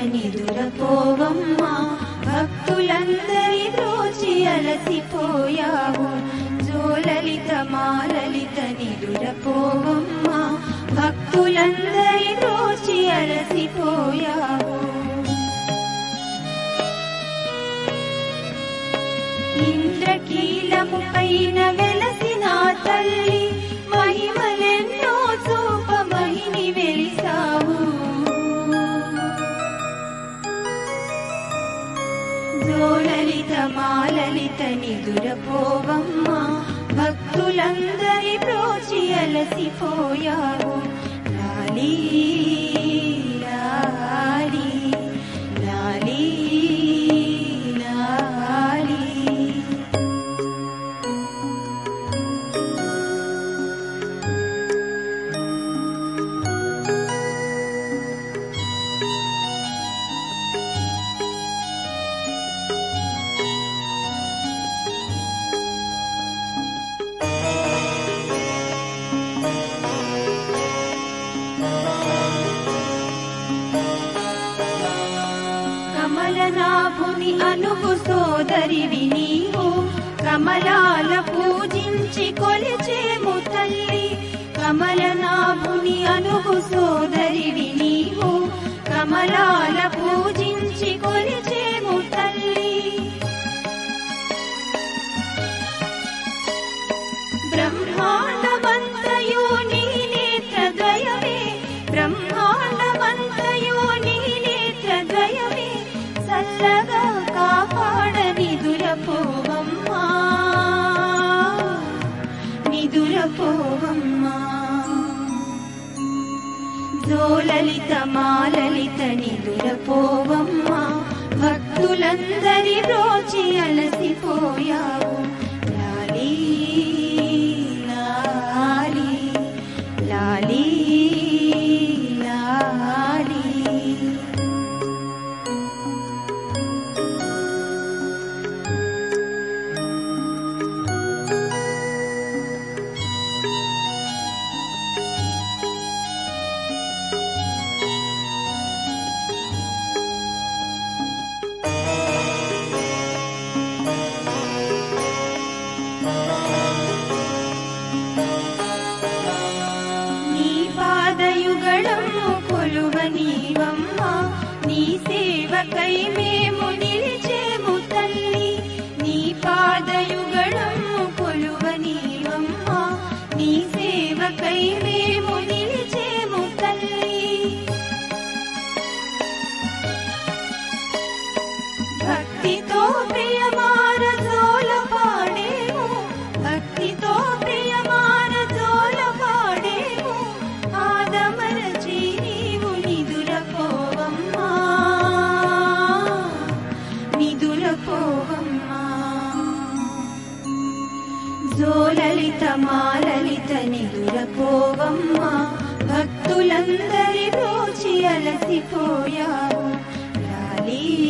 నిదురపోవమ్మా భక్తులందరి దోచి అలసిపోయావు జోలలిత మాలలిత నిదురపోవమ్మా భక్తులందరి దోచి అలసిపోయావు ఇంద్రకీలము పైన వెలసిన తల్లి మహిమలెన్నో చూప మహిని వెలిసావు జోలలిత మాలలిత నిదురపోవమ్మా భక్తులందరి ప్రోచి అలసిపోయావు లాలీ లాలీ లాలీ లాలీ కమలనాభుని అనుగు సోదరివి నీవు కమలాల పూజించి కొలిచేము తల్లి కమలనాభుని అనుగు సోదరివి నీవు కమలాల పూజించి కొలిచేము తల్లి బ్రహ్మాండమంతయు నీ నేత్రద్వయమే బ్రహ్మాండమంతయు నీ నేత్రద్వయమే చల్లగా కాపాడ నిదురపోవమ్మా నిదురపోవమ్మా జోలలిత మాలలిత నిదురపోవమ్మా భక్తులందరి రోచి అలసిపోయావు లాలీ లాలీ లాలీ లాలీ నీ పాదయుగళము కొలువ నీవమ్మ నీ సేవకై మేము నిలిచేము తల్లి నీ పాదయుగళము కొలువ నీవమ్మ నీ సేవకై మేము నిలిచేము తల్లి భక్తితో ప్రియమార జోల పాడేము భక్తితో ప్రియమార జోల పాడేము ఆదమరచి నీవు నిదురపోవమ్మా నిదురపోవమ్మా జోలలిత మాలలిత నిదురపోవమ్మా భక్తులందరి రోచి అలసిపోయావు లాలీ